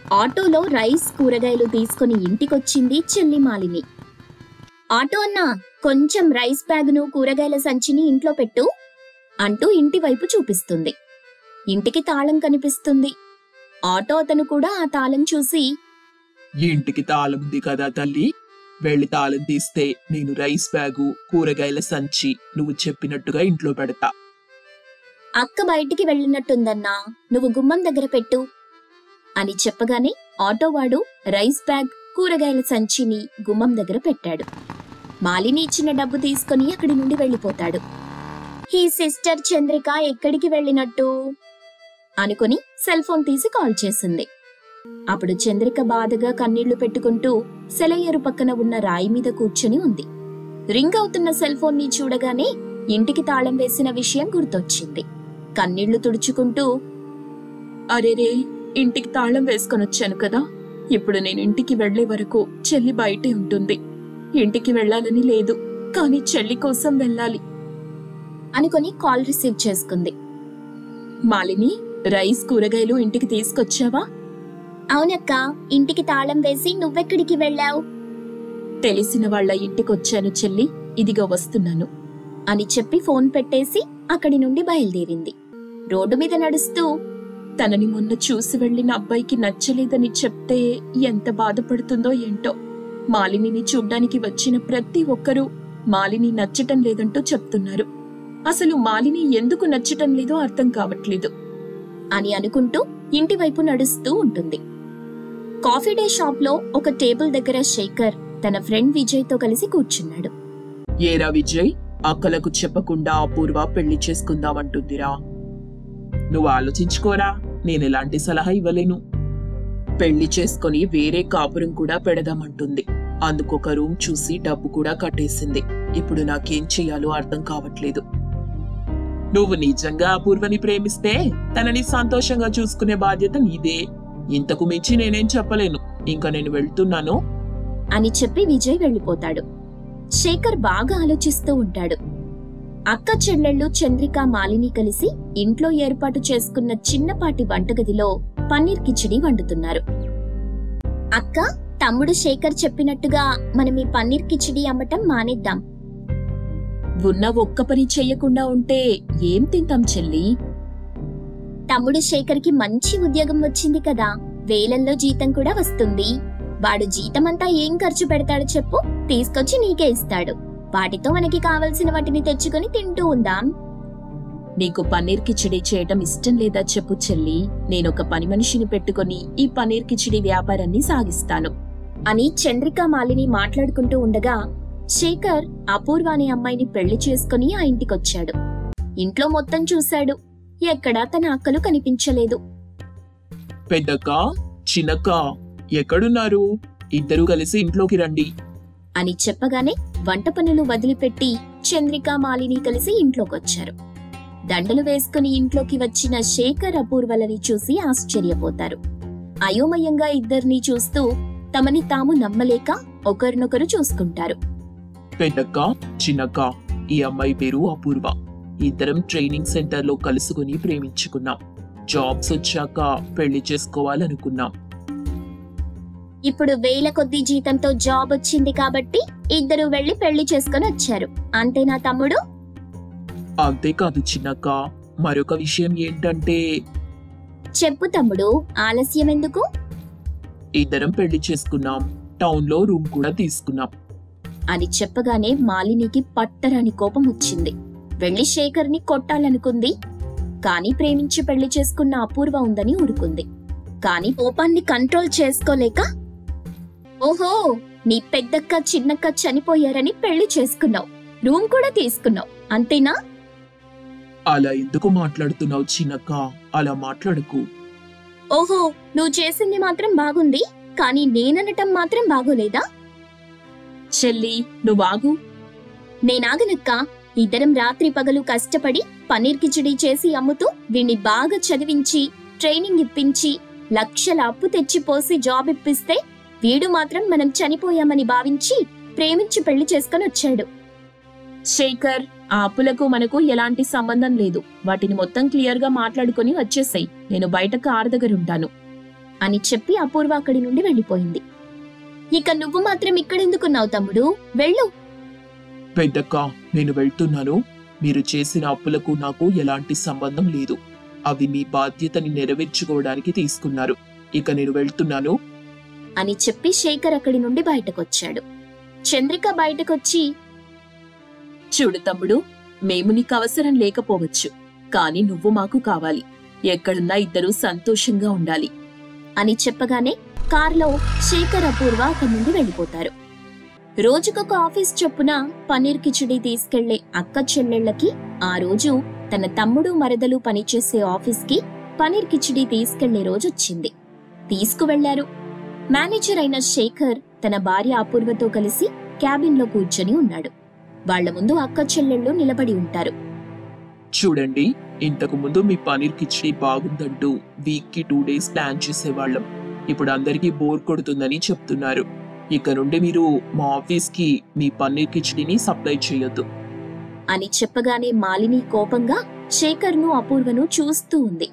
ఆటోలో రైస్ కూరగాయలు తీసుకుని ఇంటికొచ్చింది చెల్లి మాలిని ఆటో అన్నా కొంచెం రైస్ బ్యాగును కూరగాయల సంచిని ఇంట్లో పెట్టు అంటూ ఇంటి వైపు చూపిస్తుంది ఇంటికి తాళం కనిపిస్తుంది ఆటో అతను కూడా ఆ తాళం చూసి ఇంటికి తాళం ఉంది కదా తల్లి వెళ్ళి తాళం తీస్తే నేను రైస్ బ్యాగు కూరగాయల సంచి నువ్వు చెప్పినట్టుగా ఇంట్లో పెడతా అక్క బయటికి వెళ్ళినట్టుందన్నా నువ్వు గుమ్మం దగ్గర పెట్టు అని చెప్పగానే ఆటోవాడు రైస్ బ్యాగ్ కూరగాయల సంచిని గుమ్మం దగ్గర పెట్టాడు మాలిని ఇచ్చిన డబ్బు తీసుకుని అక్కడి నుండి వెళ్ళిపోతాడు ఈ సిస్టర్ చంద్రిక ఎక్కడికి వెళ్ళినట్టు అనుకుని సెల్ ఫోన్ తీసి కాల్ చేసింది అప్పుడు చంద్రిక బాధగా కన్నీళ్లు పెట్టుకుంటూ సెలయేరు పక్కన ఉన్న రాయి మీద కూర్చుని ఉంది రింగ్ అవుతున్న సెల్ ఫోన్ ని చూడగానే ఇంటికి తాళం వేసిన విషయం గుర్తొచ్చింది కన్నీళ్లు తుడుచుకుంటూ అరేరే ఇంటికి తాళం వేసుకొని వచ్చాను కదా ఇప్పుడు నేను ఇంటికి వెళ్లే వరకు చెల్లి బయటే ఉంటుంది ఇంటికి వెళ్ళాలని లేదు కానీ చెల్లి కోసం వెళ్ళాలి అనుకొని కాల్ రిసీవ్ చేసుకుంది మాలిని రైస్ కూరగాయలు ఇంటికి తీసుకొచ్చావా అవునక్క ఇంటికి తాళం వేసి నువ్వెక్కడికి వెళ్ళావు తెలిసిన వాళ్ళ ఇంటికొచ్చాను చెల్లి ఇదిగో వస్తున్నాను అని చెప్పి ఫోన్ పెట్టేసి అక్కడి నుండి బయలుదేరింది రోడ్డు మీద నడుస్తూ తనని మొన్న చూసి వెళ్లిన అబ్బాయికి నచ్చలేదని చెప్తే ఎంత బాధపడుతుందో ఏంటో మాలినిని చూడ్డానికి వచ్చిన ప్రతి ఒక్కరూ మాలిని నచ్చటం లేదంటూ చెప్తున్నారు అసలు మాలిని ఎందుకు నచ్చటం లేదో అర్థం కావట్లేదు అని అనుకుంటూ ఇంటి వైపు నడుస్తూ ఉంటుంది కాఫీ డే షాప్ లో ఒక టేబుల్ దగ్గర శేఖర్ తన ఫ్రెండ్ విజయ్ తో కలిసి కూర్చున్నాడు ఏరా విజయ్ అక్కలకు చెప్పకుండా అపూర్వ పెళ్లి చేసుకుందామంటుందిరా నువ్వు ఆలోచించుకోరా నేను ఎలాంటి సలహా ఇవ్వలేను పెళ్లి చేసుకొని వేరే కాపురం కూడా పెడదామంటుంది అందుకొక రూమ్ చూసి డబ్బు కూడా కట్టేసింది ఇప్పుడు నాకేం చెయ్యాలో అర్థం కావట్లేదు నువ్వు నిజంగా అపూర్వని ప్రేమిస్తే తనని సంతోషంగా చూసుకునే బాధ్యత నీదే ఇంతకు మించి నేనేం చెప్పలేను ఇంకా నేను వెళ్తున్నాను అని చెప్పి విజయ్ వెళ్ళిపోతాడు శేఖర్ బాగా ఆలోచిస్తూ ఉంటాడు అక్క చెల్లెళ్ళు చంద్రిక మాలిని కలిసి ఇంట్లో ఏర్పాటు చేసుకున్న చిన్నపాటి వంటగదిలో పన్నీర్ కిచిడి వండుతున్నారు అక్క తమ్ముడు శేఖర్ చెప్పినట్టుగా మనం ఈ పన్నీర్ కిచిడి అమ్మటం మానేద్దాం ఉన్న ఒక్క పని చెయ్యకుండా ఉంటే ఏం తింటాం చెల్లి తమ్ముడు శేఖర్కి మంచి ఉద్యోగం వచ్చింది కదా వేలల్లో జీతం కూడా వస్తుంది వాడు జీతమంతా ఏం ఖర్చు పెడతాడు చెప్పు తీసుకొచ్చి నీకే ఇస్తాడు వాటితో మనకి కావలసిన వాటిని తెచ్చుకొని తింటూ ఉందాం నీకు పన్నీర్ కిచిడి చేయటం ఇష్టం లేదా చెప్పు చెల్లి నేనొక పని మనిషిని పెట్టుకొని ఈ పన్నీర్ కిచిడి వ్యాపారాన్ని సాగిస్తాను అని చంద్రిక మాలిని మాట్లాడుకుంటూ ఉండగా శేఖర్ అపూర్వ అనే అమ్మాయిని పెళ్లి చేసుకుని ఆ ఇంటికొచ్చాడు ఇంట్లో మొత్తం చూశాడు ఎక్కడా తన అక్కలు కనిపించలేదు పెద్దక్క చిన్నక్క ఎక్కడున్నారు ఇద్దరు కలిసి ఇంట్లోకి రండి అని చెప్పగానే వంట పనులు వదిలిపెట్టి చంద్రిక మాలిని కలిసి ఇంట్లోకొచ్చారు దండలు వేసుకుని ఇంట్లోకి వచ్చిన శేఖర్ అపూర్వలని చూసి ఆశ్చర్యపోతారు అయోమయంగా ఇద్దరిని చూస్తూ తమని తాము నమ్మలేక ఒకరినొకరు చూసుకుంటారు పెద్దక్క చిన్నక్క ఈ అమ్మాయి పేరు అపూర్వ ఇద్దరం ట్రైనింగ్ సెంటర్ లో కలుసుకుని ప్రేమించుకున్నాం జాబ్స్ వచ్చాక పెళ్లి చేసుకోవాలనుకున్నాం ఇప్పుడు వేల కొద్ది జీతంతో జాబ్ వచ్చింది కాబట్టి ఇద్దరు వెళ్లి పెళ్లి చేసుకుని వచ్చారు అంతేనా తమ్ముడు అంతేకాదు చిన్నక్క మరొక విషయం ఏంటంటే చెప్పు తమ్ముడు ఆలస్యం ఎందుకు ఇద్దరం పెళ్లి చేసుకున్నాం టౌన్ లో రూమ్ కూడా తీసుకున్నాం అని చెప్పగానే మాలినికి పట్టరాని కోపం వచ్చింది వెళ్లి శేఖర్ని కొట్టాలనుకుంది కాని ప్రేమించి పెళ్లి చేసుకున్న అపూర్వ ఉందని ఊరుకుంది కాని కోపాన్ని కంట్రోల్ చేసుకోలేక ఓహో నీ పెద్దక్క చిన్నక్క చనిపోయారని పెళ్లి చేసుకున్నావు రూమ్ కూడా తీసుకున్నావు అంతేనా అలా ఎందుకు మాట్లాడుతున్నావు చిన్నక్క అలా మాట్లాడకు ఓహో నువ్వు చేసింది మాత్రం బాగుంది కానీ నేననటం మాత్రం బాగోలేదా చెల్లి నువ్వాగు నేనాగనక్క ఇద్దరం రాత్రి పగలు కష్టపడి పన్నీర్ కిచడీ చేసి అమ్ముతూ వీణ్ణి బాగా చదివించి ట్రైనింగ్ ఇప్పించి లక్షల అప్పు తెచ్చి పోసి జాబ్ ఇప్పిస్తే వీడు మాత్రం మనం చనిపోయామని భావించి ప్రేమించి పెళ్లి చేసుకొని వచ్చాడు శేఖర్ ఆ అప్పులకు మనకు ఎలాంటి సంబంధం లేదు వాటిని మొత్తం క్లియర్ గా మాట్లాడుకొని వచ్చేసాయి నేను బయట కార్ దగ్గర ఉంటాను అని చెప్పి అపూర్వ అక్కడి నుండి వెళ్ళిపోయింది ఇక నువ్వు మాత్రం ఇక్కడెందుకున్నావు తమ్ముడు వెళ్ళు పెద్దక్క నేను వెళ్తున్నాను మీరు చేసిన అప్పులకు నాకు ఎలాంటి సంబంధం లేదు అవి మీ బాధ్యతని నెరవేర్చుకోవడానికి తీసుకున్నారు ఇక నేను వెళ్తున్నాను అని చెప్పి శేఖర్ అక్కడి నుండి బయటకొచ్చాడు చంద్రిక బయటకొచ్చి చూడు తమ్ముడు మేము నీకు అవసరం లేకపోవచ్చు కాని నువ్వు మాకు కావాలి ఎక్కడున్నా ఇద్దరూ సంతోషంగా ఉండాలి అని చెప్పగానే కార్లో శేఖర్ అపూర్వ అక్కడి నుండి వెళ్ళిపోతారు రోజుకొక ఆఫీస్ చొప్పున పన్నీర్ కిచిడి తీసుకెళ్లే అక్క చెల్లెళ్ళకి ఆ రోజు తన తమ్ముడు మరదలు పనిచేసే ఆఫీస్కి పన్నీర్ కిచిడి తీసుకెళ్లే రోజు వచ్చింది తీసుకువెళ్లారు మేనేజర్ అయిన శేఖర్ తన భార్య అపూర్వతో కలిసి క్యాబిన్లో కూర్చొని ఉన్నాడు వాళ్ల ముందు అక్క చెల్లెళ్ళు నిలబడి ఉంటారు చూడండి ఇంతకు ముందు మీ పనీర్ కిచడీ బాగుందంటూ వీక్ కి టూ డేస్ ప్లాన్ చేసేవాళ్ళం ఇప్పుడు అందరికీ బోర్ కొడుతుందని చెప్తున్నారు ఇక నుండి మీరు మా ఆఫీస్ కి మీ పన్నీర్ కిచడీని సప్లై చేయొద్దు అని చెప్పగానే మాలిని కోపంగా శేఖర్ను అపూర్వను చూస్తూ ఉంది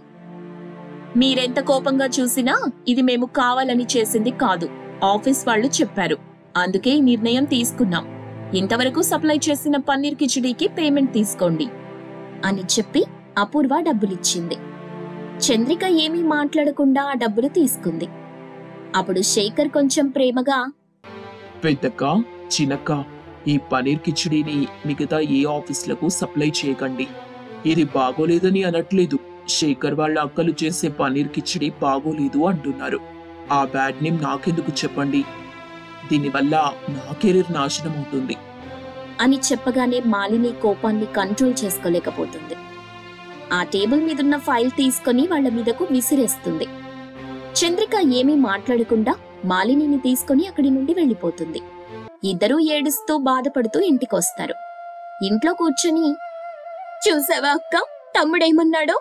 మీరెంత కోపంగా చూసినా ఇది మేము కావాలని చేసింది కాదు ఆఫీస్ వాళ్ళు చెప్పారు అందుకే ఈ నిర్ణయం తీసుకున్నాం ఇంతవరకు సప్లై చేసిన పన్నీర్ కిచడీకి పేమెంట్ తీసుకోండి అని చెప్పి అపూర్వ డబ్బులిచ్చింది చంద్రిక ఏమీ మాట్లాడకుండా ఆ డబ్బులు తీసుకుంది అప్పుడు శేఖర్ కొంచెం ప్రేమగా పెద్దక్క చిన్నక్క ఈ పనీర్ కిచడీని మిగతా ఏ ఆఫీసులకు సప్లై చేయకండి ఇది బాగోలేదని అనట్లేదు శేఖర్ వాళ్ళ అక్కలు చేసే పనీర్ కిచడీ బాగోలేదు అంటున్నారు ఆ బ్యాడ్ నేమ్ నాకెందుకు చెప్పండి దీనివల్ల నా కెరీర్ నాశనం అవుతుంది అని చెప్పగానే మాలిని కోపాన్ని కంట్రోల్ చేసుకోలేకపోతుంది ఆ టేబుల్ మీదున్న ఫైల్ తీసుకొని వాళ్ళ మీదకు విసిరేస్తుంది చంద్రిక ఏమీ మాట్లాడకుండా మాలినిని తీసుకొని అక్కడి నుండి వెళ్ళిపోతుంది ఇద్దరూ ఏడుస్తూ బాధపడుతూ ఇంటికొస్తారు ఇంట్లో కూర్చొని చూసావా అక్క తమ్ముడేమన్నాడో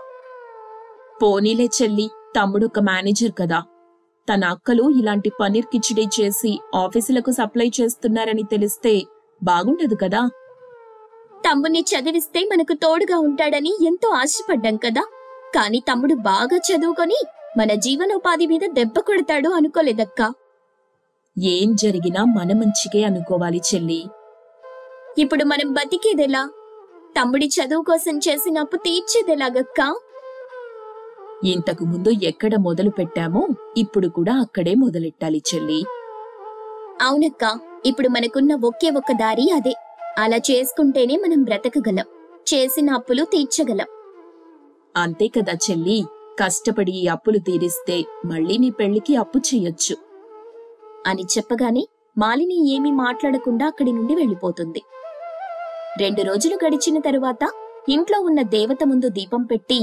పోనీలే చెల్లి తమ్ముడు ఒక మేనేజర్ కదా తన అక్కలు ఇలాంటి పన్నీర్ కిచిడీ చేసి ఆఫీసులకు సప్లై చేస్తున్నారని తెలిస్తే బాగుండదు కదా తమ్ముని చదివిస్తే మనకు తోడుగా ఉంటాడని ఎంతో ఆశపడ్డాం కదా కాని తమ్ముడు బాగా చదువుకొని మన జీవనోపాధి మీద దెబ్బ కొడతాడు అనుకోలేదక్కా ఏం జరిగినా మన మంచికే అనుకోవాలి చెల్లి ఇప్పుడు మనం బతికేదెలా తమ్ముడి చదువు కోసం చేసిన అప్పు తీర్చేదెలాగక్కా ఇంతకు ముందు ఎక్కడ మొదలు పెట్టామో ఇప్పుడు కూడా అక్కడే మొదలెట్టాలి చెల్లి అవునక్క ఇప్పుడు మనకున్న ఒకే ఒక్క దారి అదే అలా చేసుకుంటేనే మనం బ్రతకగలం చేసిన అప్పులు తీర్చగలం అంతే కదా చెల్లి కష్టపడి ఈ అప్పులు తీరిస్తే మళ్ళీ నీ పెళ్లికి అప్పు చెయ్యొచ్చు అని చెప్పగానే మాలిని ఏమీ మాట్లాడకుండా అక్కడి నుండి వెళ్ళిపోతుంది రెండు రోజులు గడిచిన తరువాత ఇంట్లో ఉన్న దేవత ముందు దీపం పెట్టి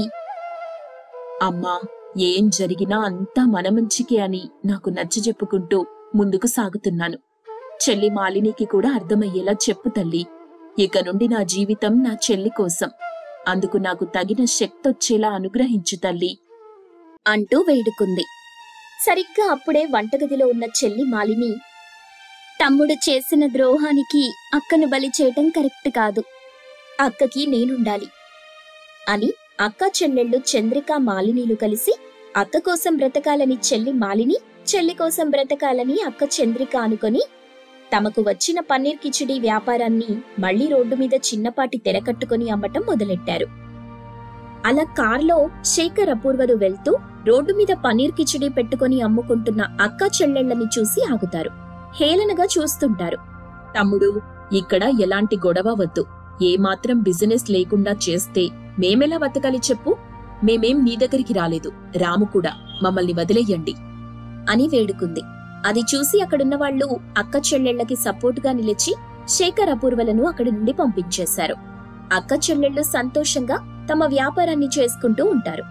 అమ్మా ఏం జరిగినా అంతా మన మంచికే అని నాకు నచ్చ చెప్పుకుంటూ ముందుకు సాగుతున్నాను చెల్లి మాలినికి కూడా అర్థమయ్యేలా చెప్పు తల్లి ఇక నుండి నా జీవితం నా చెల్లి కోసం అందుకు నాకు తగిన శక్తొచ్చేలా అనుగ్రహించు తల్లి అంటూ వేడుకుంది సరిగ్గా అప్పుడే వంటగదిలో ఉన్న చెల్లి మాలిని తమ్ముడు చేసిన ద్రోహానికి అక్కను బలి చేయటం కరెక్ట్ కాదు అక్కకి నేనుండాలి అని అక్క చెల్లెళ్ళు చంద్రిక మాలినీలు కలిసి అక్క కోసం బ్రతకాలని చెల్లి మాలిని చెల్లి కోసం బ్రతకాలని అక్క చంద్రిక అనుకొని తమకు వచ్చిన పన్నీర్ కిచిడి వ్యాపారాన్ని మళ్లీ రోడ్డు మీద చిన్నపాటి తెరకట్టుకుని అమ్మటం మొదలెట్టారు అలా కార్లో శేఖర్ అపూర్వలు వెళ్తూ రోడ్డు మీద పన్నీర్ కిచిడి పెట్టుకుని అమ్ముకుంటున్న అక్క చెల్లెళ్ళని చూసి ఆగుతారు హేళనగా చూస్తుంటారు తమ్ముడు ఇక్కడ ఎలాంటి గొడవ వద్దు ఏమాత్రం బిజినెస్ లేకుండా చేస్తే మేమెలా బతకాలి చెప్పు మేమేం నీ దగ్గరికి రాలేదు రాము కూడా మమ్మల్ని వదిలేయండి అని వేడుకుంది అది చూసి అక్కడున్న వాళ్ళు అక్క చెల్లెళ్ళకి సపోర్టుగా నిలిచి శేఖర్ అపూర్వలను అక్కడి నుండి పంపించేశారు అక్క చెల్లెళ్ళు సంతోషంగా తమ వ్యాపారాన్ని చేసుకుంటూ ఉంటారు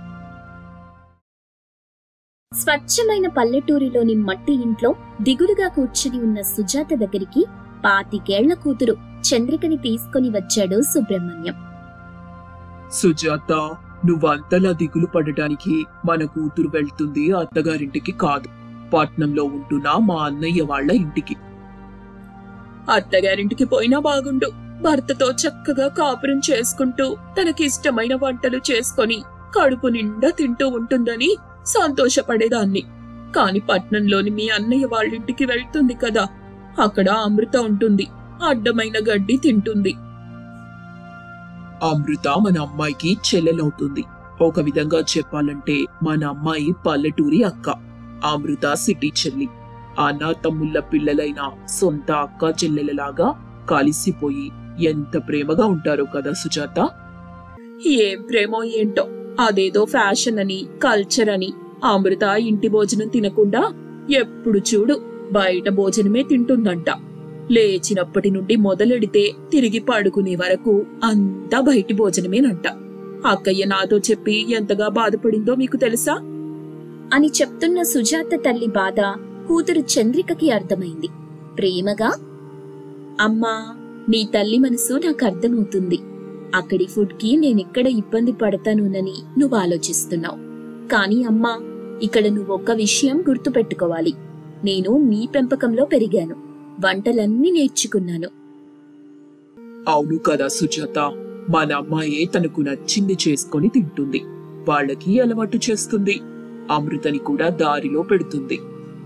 స్వచ్ఛమైన పల్లెటూరిలోని మట్టి ఇంట్లో దిగులుగా కూర్చుని ఉన్న సుజాత దగ్గరికి పాతికేళ్ల కూతురు చంద్రికని తీసుకుని వచ్చాడు సుబ్రహ్మణ్యం సుజాత నువ్వంతలా దిగులు పడటానికి మన కూతురు వెళ్తుంది అత్తగారింటికి కాదు పట్నంలో ఉంటున్న మా అన్నయ్య వాళ్ళ ఇంటికి అత్తగారింటికి పోయినా బాగుండు భర్తతో చక్కగా కాపురం చేసుకుంటూ తనకిష్టమైన వంటలు చేసుకొని కడుపు నిండా తింటూ ఉంటుందని సంతోషపడేదాన్ని కాని పట్నంలోని మీ అన్నయ్య వాళ్ళింటికి వెళ్తుంది కదా అక్కడ అమృత ఉంటుంది అడ్డమైన గడ్డి తింటుంది అమృత మన అమ్మాయికి చెల్లెలవుతుంది ఒక విధంగా చెప్పాలంటే మన అమ్మాయి పల్లెటూరి అక్క అమృత సిటీ చెల్లి అన్న తమ్ముళ్ళ పిల్లలైన సొంత అక్క చెల్లెలలాగా కలిసిపోయి ఎంత ప్రేమగా ఉంటారో కదా సుజాత ఏం ప్రేమో ఏంటో అదేదో ఫ్యాషన్ అని కల్చర్ అని అమృత ఇంటి భోజనం తినకుండా ఎప్పుడు చూడు బయట భోజనమే తింటుందంట లేచినప్పటి నుండి మొదలెడితే తిరిగి పడుకునే వరకు అంతా బయటి భోజనమేనంట అక్కయ్య నాతో చెప్పి ఎంతగా బాధపడిందో మీకు తెలుసా అని చెప్తున్న సుజాత తల్లి బాధ కూతురు చంద్రికకి అర్థమైంది ప్రేమగా అమ్మా నీ తల్లి మనసు నాకు అర్థమవుతుంది అక్కడి ఫుడ్కి నేనెక్కడ ఇబ్బంది పడతానోనని నువ్వు ఆలోచిస్తున్నావు కానీ అమ్మా ఇక్కడ నువ్వు ఒక విషయం గుర్తుపెట్టుకోవాలి నేను మీ పెంపకంలో పెరిగాను వంటలన్నీ నేర్చుకున్నాను అవును కదా సుజాత మన అమ్మాయే తనకు నచ్చింది చేసుకొని తింటుంది వాళ్ళకి అలవాటు చేస్తుంది అమృతని కూడా దారిలో పెడుతుంది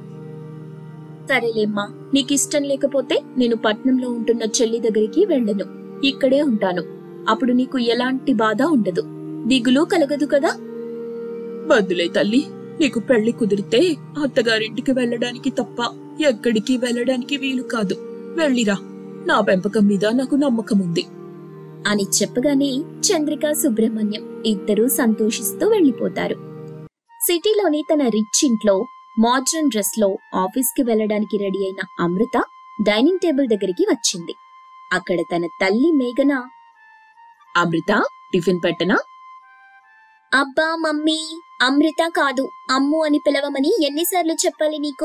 సరేలేమ్మా నీకిష్టం లేకపోతే నేను పట్నంలో ఉంటున్న చెల్లి దగ్గరికి వెళ్ళను ఇక్కడే ఉంటాను అప్పుడు నీకు ఎలాంటి బాధ ఉండదు దిగులు కలగదు కదా బదులే తల్లి నీకు పెళ్లి కుదిరితే అత్తగారింటికి వెళ్ళడానికి తప్ప ఎక్కడికి వెళ్ళడానికి వీలు కాదు వెళ్ళిరా నా పెంపకం మీద నాకు నమ్మకం ఉంది అని చెప్పగానే చంద్రిక సుబ్రహ్మణ్యం ఇద్దరూ సంతోషిస్తూ వెళ్లిపోతారు సిటీలోని తన రిచ్ ఇంట్లో మోడ్రన్ డ్రెస్ లో ఆఫీస్ కి వెళ్ళడానికి రెడీ అయిన అమృత డైనింగ్ టేబుల్ దగ్గరికి వచ్చింది అక్కడ తన తల్లి మేఘన అమృత టిఫిన్ పెట్టనా అబ్బా మమ్మీ అమృత కాదు అమ్ము అని పిలవమని ఎన్నిసార్లు చెప్పాలి నీకు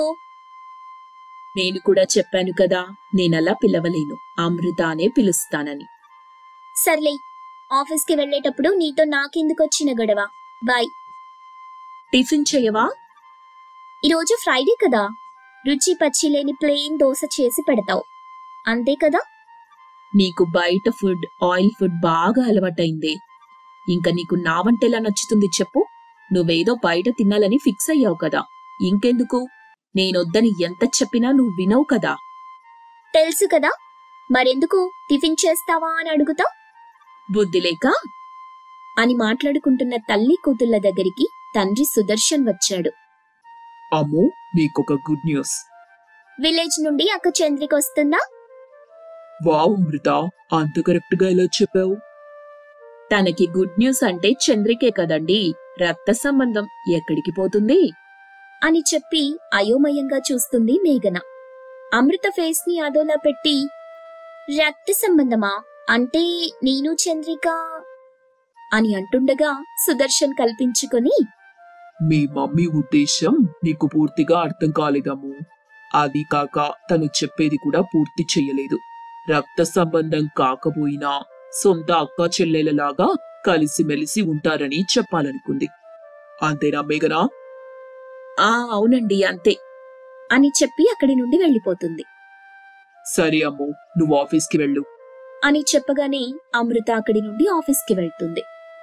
నేను కూడా చెప్పాను కదా నేనలా పిలవలేను అమృత అనే పిలుస్తానని సర్లే ఆఫీస్కి వెళ్ళేటప్పుడు నీతో నాకెందుకొచ్చిన గొడవ బాయ్ టిఫిన్ చేయవా ఈరోజు ఫ్రైడే కదా రుచి పచ్చి లేని ప్లెయిన్ దోశ చేసి పెడతావు అంతే కదా నీకు బయట ఫుడ్ ఆయిల్ ఫుడ్ బాగా అలవాటైందే ఇంకా నీకు నా వంట ఎలా నచ్చుతుంది చెప్పు నువ్వేదో బయట తినాలని ఫిక్స్ అయ్యావు కదా ఇంకెందుకు నేనొద్దని ఎంత చెప్పినా నువ్వు వినవు కదా తెలుసు కదా మరెందుకు టిఫిన్ చేస్తావా అని అడుగుతా బుద్ధి లేక అని మాట్లాడుకుంటున్న తల్లి కూతుళ్ళ దగ్గరికి తండ్రి సుదర్శన్ వచ్చాడు అమ్ము నీకొక గుడ్ న్యూస్ విలేజ్ నుండి అక్క చంద్రిక వస్తుందా వావ్ అమృత అంత కరెక్ట్ గా ఎలా చెప్పావు తనకి గుడ్ న్యూస్ అంటే చంద్రికే కదండి రక్త సంబంధం ఎక్కడికి పోతుంది అని చెప్పి అయోమయంగా చూస్తుంది మేఘన అమృత ఫేస్ ని అదోలా పెట్టి రక్త సంబంధమా అంటే నేను చంద్రిక అని అంటుండగా సుదర్శన్ కల్పించుకొని మీ మమ్మీ ఉద్దేశం నీకు పూర్తిగా అర్థం కాలేదమ్ము అది కాక తను చెప్పేది కూడా పూర్తి చెయ్యలేదు రక్త సంబంధం కాకపోయినా సొంత అక్క చెల్లెలలాగా కలిసిమెలిసి ఉంటారని చెప్పాలనుకుంది అంతేనా మేఘనా ఆ అవునండి అంతే అని చెప్పి అక్కడి నుండి వెళ్ళిపోతుంది సరే అమ్ము నువ్వు ఆఫీస్కి వెళ్ళు అని చెప్పగానే అమృత అక్కడి నుండి ఆఫీస్కి వెళ్తుంది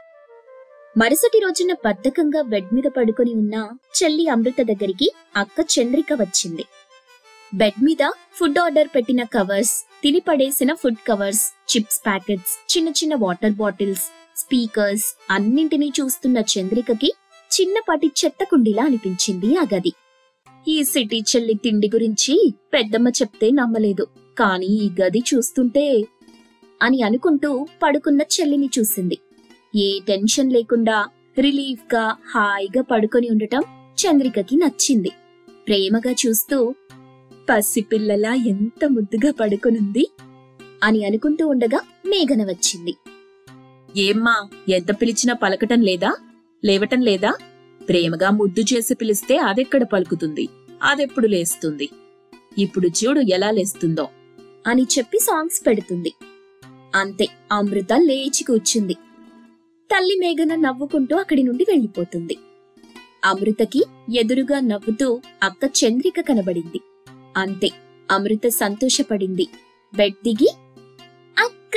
మరుసటి రోజున బద్ధకంగా బెడ్ మీద పడుకొని ఉన్న చెల్లి అమృత దగ్గరికి అక్క చంద్రిక వచ్చింది బెడ్ మీద ఫుడ్ ఆర్డర్ పెట్టిన కవర్స్ తిని పడేసిన ఫుడ్ కవర్స్ చిప్స్ ప్యాకెట్స్ చిన్న చిన్న వాటర్ బాటిల్స్ స్పీకర్స్ అన్నింటినీ చూస్తున్న చంద్రికకి చిన్నపాటి చెత్త కుండీలా అనిపించింది ఆ గది ఈ సిటీ చెల్లి తిండి గురించి పెద్దమ్మ చెప్తే నమ్మలేదు కానీ ఈ గది చూస్తుంటే అని అనుకుంటూ పడుకున్న చెల్లిని చూసింది ఏ టెన్షన్ లేకుండా రిలీఫ్ గా హాయిగా పడుకొని ఉండటం చంద్రికకి నచ్చింది ప్రేమగా చూస్తూ పసిపిల్లలా ఎంత ముద్దుగా పడుకొనుంది అని అనుకుంటూ ఉండగా మేఘన వచ్చింది ఏమ్మా ఎంత పిలిచినా పలకటం లేదా లేవటం లేదా ప్రేమగా ముద్దు చేసి పిలిస్తే అదెక్కడ పలుకుతుంది అదెప్పుడు లేస్తుంది ఇప్పుడు చూడు ఎలా లేస్తుందో అని చెప్పి సాంగ్స్ పెడుతుంది అంతే అమృత లేచి కూర్చుంది తల్లి మేఘన నవ్వుకుంటూ అక్కడి నుండి వెళ్ళిపోతుంది అమృతకి ఎదురుగా నవ్వుతూ అక్క చంద్రిక కనబడింది అంతే అమృత సంతోషపడింది బెడ్ దిగి అక్క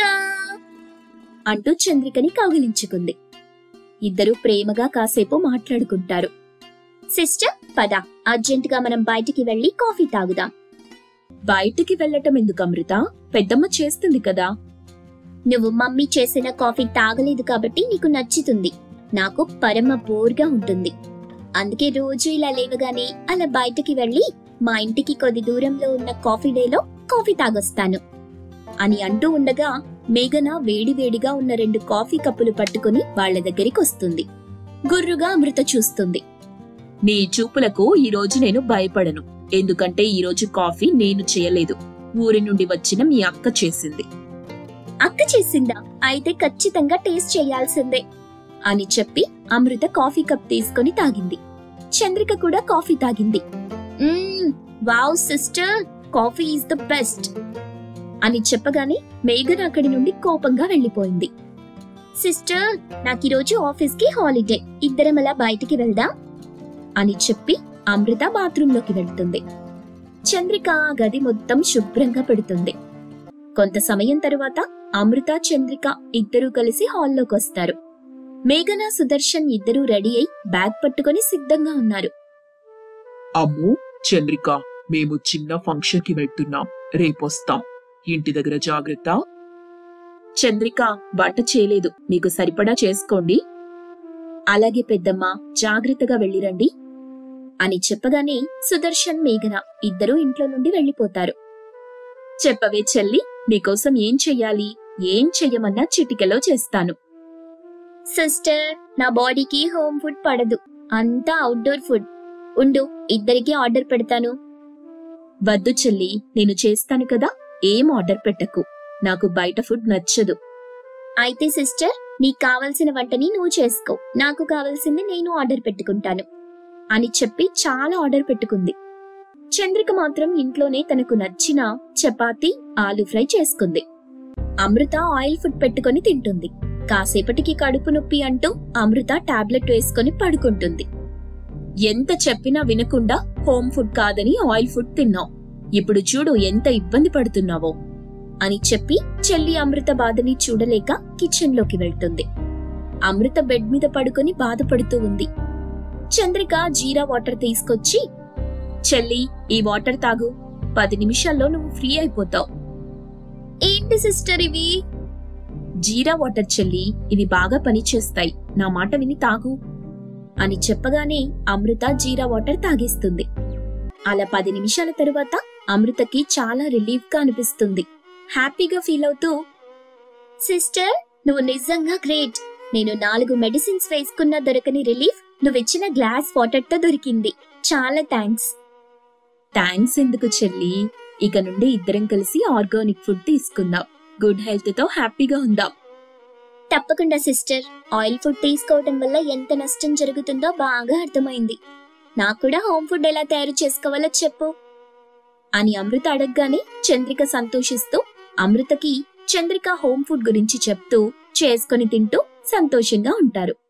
అంటూ చంద్రికని కౌగిలించుకుంది ఇద్దరూ ప్రేమగా కాసేపు మాట్లాడుకుంటారు సిస్టర్ పద అర్జెంటుగా మనం బయటికి వెళ్ళి కాఫీ తాగుదాం బయటికి వెళ్ళటం ఎందుకు అమృత పెద్దమ్మ చేస్తుంది కదా నువ్వు మమ్మీ చేసిన కాఫీ తాగలేదు కాబట్టి నీకు నచ్చుతుంది నాకు పరమ బోర్గా ఉంటుంది అందుకే రోజు ఇలా లేవగానే అలా బయటికి వెళ్ళి మా ఇంటికి కొద్ది దూరంలో ఉన్న కాఫీ డేలో కాఫీ తాగొస్తాను అని అంటూ ఉండగా మేఘన వేడివేడిగా ఉన్న రెండు కాఫీ కప్పులు పట్టుకుని వాళ్ళ దగ్గరికి వస్తుంది గుర్రుగా అమృత చూస్తుంది నీ చూపులకు ఈ రోజు నేను భయపడను ఎందుకంటే ఈ రోజు కాఫీ నేను చేయలేదు ఊరి నుండి వచ్చిన మీ అక్క చేసింది అక్క చేసిందా అయితే ఖచ్చితంగా టేస్ట్ చేయాల్సిందే అని చెప్పి అమృత కాఫీ కప్ తీసుకొని తాగింది చంద్రిక కూడా కాఫీ తాగింది "hmm, wow sister coffee is the best అని చెప్పగానే మేఘన అక్కడి నుండి కోపంగా వెళ్ళిపోయింది సిస్టర్ నాకు ఈరోజు ఆఫీస్ కి హాలిడే ఇద్దరం అలా బయటికి వెళ్దాం అని చెప్పి అమృత బాత్రూంలోకి వెళ్తుంది చంద్రిక ఆ గది మొత్తం శుభ్రంగా పెడుతుంది కొంత సమయం తరువాత అమృత చంద్రిక ఇద్దరూ కలిసి హాల్లోకి వస్తారు మేఘన సుదర్శన్ ఇద్దరూ రెడీ అయి బ్యాగ్ పట్టుకొని సిద్ధంగా ఉన్నారు అమ్ము చంద్రిక మేము చిన్న ఫంక్షన్ కి వెళ్తున్నాం రేపొస్తాం ఇంటి దగ్గర జాగ్రత్త చంద్రిక వంట చేయలేదు మీకు సరిపడా చేసుకోండి అలాగే పెద్దమ్మ జాగ్రత్తగా వెళ్ళిరండి అని చెప్పగానే సుదర్శన్ మేఘన ఇద్దరూ ఇంట్లో నుండి వెళ్ళిపోతారు చెప్పవే చెల్లి నీకోసం ఏం చెయ్యాలి ఏం చెయ్యమన్నా చిటికెలో చేస్తాను సిస్టర్ నా బాడీకి హోమ్ ఫుడ్ పడదు అంతా అవుట్డోర్ ఫుడ్ ఉండు ఇద్దరికి ఆర్డర్ పెడతాను వద్దు చెల్లి నేను చేస్తాను కదా ఏం ఆర్డర్ పెట్టకు నాకు బయట ఫుడ్ నచ్చదు అయితే సిస్టర్ నీకు కావలసిన వంటని నువ్వు చేసుకో నాకు కావలసింది నేను ఆర్డర్ పెట్టుకుంటాను అని చెప్పి చాలా ఆర్డర్ పెట్టుకుంది చంద్రిక మాత్రం ఇంట్లోనే తనకు నచ్చిన చపాతీ ఆలు ఫ్రై చేసుకుంది అమృత ఆయిల్ ఫుడ్ పెట్టుకొని తింటుంది కాసేపటికి కడుపు నొప్పి అంటూ అమృత టాబ్లెట్ వేసుకొని పడుకుంటుంది ఎంత చెప్పినా వినకుండా హోమ్ ఫుడ్ కాదని ఆయిల్ ఫుడ్ తిన్నావు ఇప్పుడు చూడు ఎంత ఇబ్బంది పడుతున్నావో అని చెప్పి చెల్లి అమృత బాధని చూడలేక కిచెన్ లోకి వెళ్తుంది అమృత బెడ్ మీద పడుకొని బాధపడుతూ ఉంది చంద్రిక జీరా వాటర్ తీసుకొచ్చి చెల్లి ఈ వాటర్ తాగు పది నిమిషాల్లో నువ్వు ఫ్రీ అయిపోతావు ఏంటి సిస్టర్ ఇవి జీరా వాటర్ చెల్లి ఇవి బాగా పనిచేస్తాయి నా మాట విని తాగు అని చెప్పగానే అమృత జీరా వాటర్ తాగేస్తుంది అలా పది నిమిషాల తరువాత అమృతకి చాలా రిలీఫ్ గా అనిపిస్తుంది హ్యాపీగా ఫీల్ అవుతూ సిస్టర్ నువ్వు నిజంగా గ్రేట్ నేను నాలుగు మెడిసిన్స్ వేసుకున్న దొరకని రిలీఫ్ నువ్విచ్చిన గ్లాస్ వాటర్ తో దొరికింది చాలా థ్యాంక్స్ థ్యాంక్స్ ఎందుకు చెల్లి ఇక నుండి ఇద్దరం కలిసి ఆర్గానిక్ ఫుడ్ తీసుకుందాం గుడ్ హెల్త్ తో హ్యాపీగా ఉందాం తప్పకుండా సిస్టర్ ఆయిల్ ఫుడ్ తీసుకోవడం వల్ల ఎంత నష్టం జరుగుతుందో బాగా అర్థమైంది నాకు కూడా హోమ్ ఫుడ్ ఎలా తయారు చేసుకోవాలో చెప్పు అని అమృత అడగగానే చంద్రిక సంతోషిస్తూ అమృతకి చంద్రిక హోమ్ ఫుడ్ గురించి చెప్తూ చేసుకొని తింటూ సంతోషంగా ఉంటారు